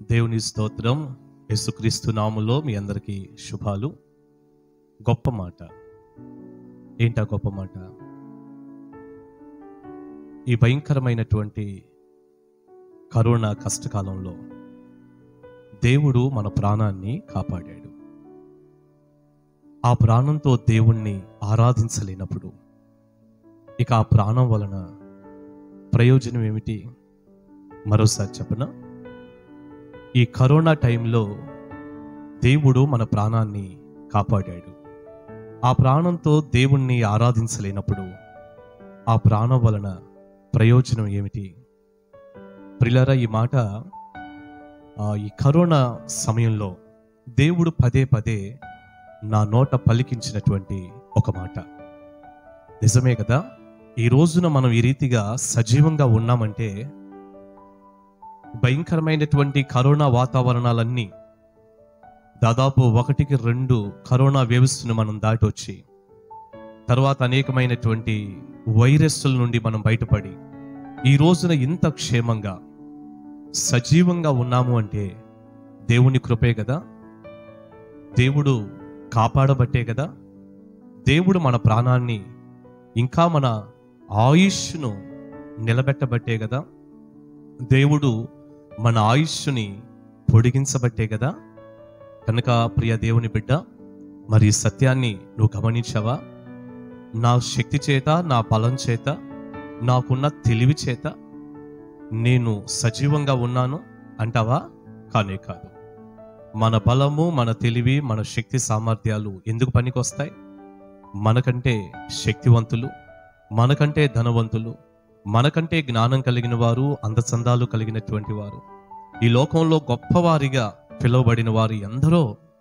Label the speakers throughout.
Speaker 1: దేవుని స్తోత్రం యేసుక్రీస్తు నాములో మీ అందరికీ శుభాలు గొప్ప మాట ఏంటా గొప్ప మాట ఈ భయంకరమైనటువంటి కరోనా కష్టకాలంలో దేవుడు మన ప్రాణాన్ని కాపాడాడు ఆ ప్రాణంతో దేవుణ్ణి ఆరాధించలేనప్పుడు ఇక ఆ ప్రాణం వలన ప్రయోజనం ఏమిటి మరోసారి చెప్పనా ఈ కరోనా టైంలో దేవుడు మన ప్రాణాన్ని కాపాడాడు ఆ ప్రాణంతో దేవుణ్ణి ఆరాధించలేనప్పుడు ఆ ప్రాణం వలన ప్రయోజనం ఏమిటి ప్రిలరా ఈ మాట ఆ, ఈ కరోనా సమయంలో దేవుడు పదే పదే నా నోట పలికించినటువంటి ఒక మాట నిజమే కదా ఈ రోజున మనం ఈ రీతిగా సజీవంగా ఉన్నామంటే భయంకరమైనటువంటి కరోనా వాతావరణాలన్నీ దాదాపు ఒకటికి రెండు కరోనా వేవ్స్ను మనం దాటి వచ్చి తర్వాత అనేకమైనటువంటి వైరస్ల నుండి మనం బయటపడి ఈ రోజున ఇంత క్షేమంగా సజీవంగా ఉన్నాము అంటే దేవుని కృపే కదా దేవుడు కాపాడబట్టే కదా దేవుడు మన ప్రాణాన్ని ఇంకా మన ఆయుష్ను నిలబెట్టబట్టే కదా దేవుడు మన ఆయుష్ని పొడిగించబట్టే కదా కనుక ప్రియ దేవుని బిడ్డ మరి ఈ సత్యాన్ని నువ్వు గమనించావా నా శక్తి చేత నా బలం చేత నాకున్న తెలివి చేత నేను సజీవంగా ఉన్నాను అంటావా కానే కాదు మన బలము మన తెలివి మన శక్తి సామర్థ్యాలు ఎందుకు పనికొస్తాయి మనకంటే శక్తివంతులు మనకంటే ధనవంతులు మనకంటే జ్ఞానం కలిగిన వారు అందచందాలు కలిగినటువంటి వారు ఈ లోకంలో గొప్పవారిగా పిలువబడిన వారు ఎందరో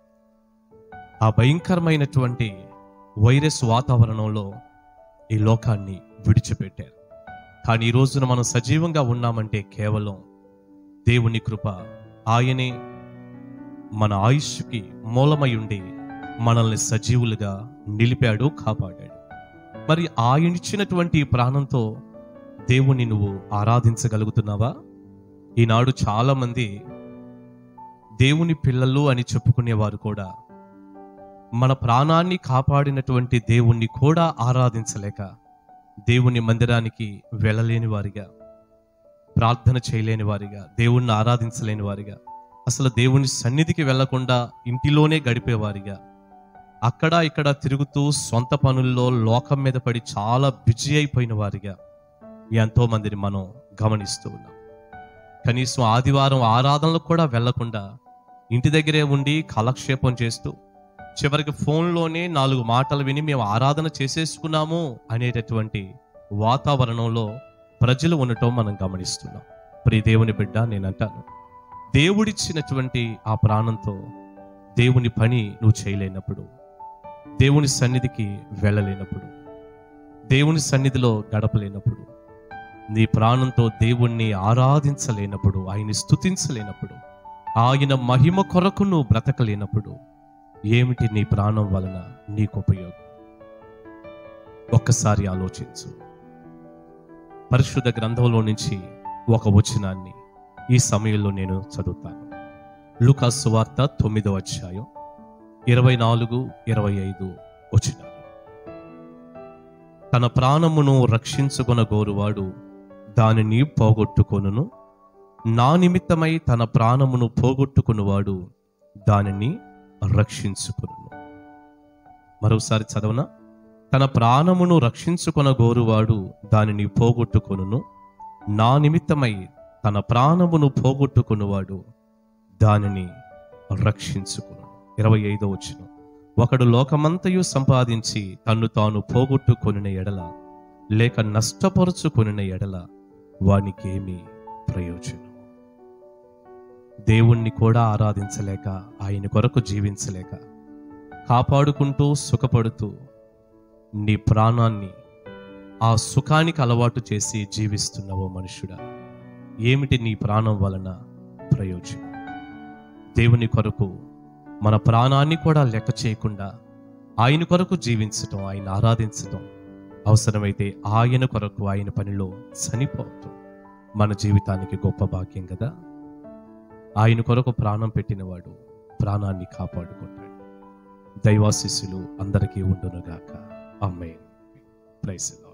Speaker 1: ఆ భయంకరమైనటువంటి వైరస్ వాతావరణంలో ఈ లోకాన్ని విడిచిపెట్టారు కానీ ఈ రోజున మనం సజీవంగా ఉన్నామంటే కేవలం దేవుని కృప ఆయనే మన ఆయుష్కి మూలమై ఉండి మనల్ని సజీవులుగా నిలిపాడు కాపాడాడు మరి ఆయన ఇచ్చినటువంటి ఈ ప్రాణంతో దేవుణ్ణి నువ్వు ఆరాధించగలుగుతున్నావా ఈనాడు చాలా మంది దేవుని పిల్లలు అని చెప్పుకునేవారు కూడా మన ప్రాణాన్ని కాపాడినటువంటి దేవుణ్ణి కూడా ఆరాధించలేక దేవుని మందిరానికి వెళ్ళలేని వారిగా ప్రార్థన చేయలేని వారిగా దేవుణ్ణి ఆరాధించలేని వారిగా అసలు దేవుని సన్నిధికి వెళ్లకుండా ఇంటిలోనే గడిపేవారిగా అక్కడ ఇక్కడ తిరుగుతూ సొంత పనుల్లో లోకం మీద పడి చాలా బిజీ అయిపోయిన వారిగా ఎంతో మందిని మనం గమనిస్తూ ఉన్నాం కనీసం ఆదివారం ఆరాధనలకు కూడా వెళ్లకుండా ఇంటి దగ్గరే ఉండి కాలక్షేపం చేస్తూ చివరికి ఫోన్లోనే నాలుగు మాటలు విని మేము ఆరాధన చేసేసుకున్నాము అనేటటువంటి వాతావరణంలో ప్రజలు ఉండటం మనం గమనిస్తున్నాం ప్రియ దేవుని బిడ్డ నేను అంటాను దేవుడిచ్చినటువంటి ఆ ప్రాణంతో దేవుని పని నువ్వు చేయలేనప్పుడు దేవుని సన్నిధికి వెళ్ళలేనప్పుడు దేవుని సన్నిధిలో గడపలేనప్పుడు నీ ప్రాణంతో దేవుణ్ణి ఆరాధించలేనప్పుడు ఆయన్ని స్తుతించలేనప్పుడు ఆయన మహిమ కొరకు నువ్వు బ్రతకలేనప్పుడు ఏమిటి నీ ప్రాణం వలన నీకు ఉపయోగం ఒక్కసారి ఆలోచించు పరిశుద్ధ గ్రంథంలో నుంచి ఒక వచనాన్ని ఈ సమయంలో నేను చదువుతాను లూకా సువార్త తొమ్మిదవ అధ్యాయం ఇరవై నాలుగు ఇరవై ఐదు వచనాలు తన ప్రాణమును రక్షించుకొన గోరువాడు దానిని పోగొట్టుకొనును నా నిమిత్తమై తన ప్రాణమును పోగొట్టుకున్నవాడు దానిని రక్షించుకును మరోసారి చదవనా తన ప్రాణమును రక్షించుకొన గోరువాడు దానిని పోగొట్టుకొనును నా నిమిత్తమై తన ప్రాణమును పోగొట్టుకున్నవాడు దానిని రక్షించుకును ఇరవై ఐదో వచ్చిన ఒకడు లోకమంతయు సంపాదించి తన్ను తాను పోగొట్టుకొనిన ఎడల లేక నష్టపరుచుకొనిన ఎడల వానికేమీ ప్రయోజనం దేవుణ్ణి కూడా ఆరాధించలేక ఆయన కొరకు జీవించలేక కాపాడుకుంటూ సుఖపడుతూ నీ ప్రాణాన్ని ఆ సుఖానికి అలవాటు చేసి జీవిస్తున్నావో మనుషుడా ఏమిటి నీ ప్రాణం వలన ప్రయోజనం దేవుని కొరకు మన ప్రాణాన్ని కూడా లెక్క చేయకుండా ఆయన కొరకు జీవించటం ఆయన ఆరాధించటం అవసరమైతే ఆయన కొరకు ఆయన పనిలో చనిపోవటం మన జీవితానికి గొప్ప భాగ్యం కదా ఆయన కొరకు ప్రాణం పెట్టినవాడు ప్రాణాన్ని కాపాడుకుంటాడు దైవాశిస్సులు అందరికీ ఉండునుగాక అమ్మే ప్రైస్ లార్డ్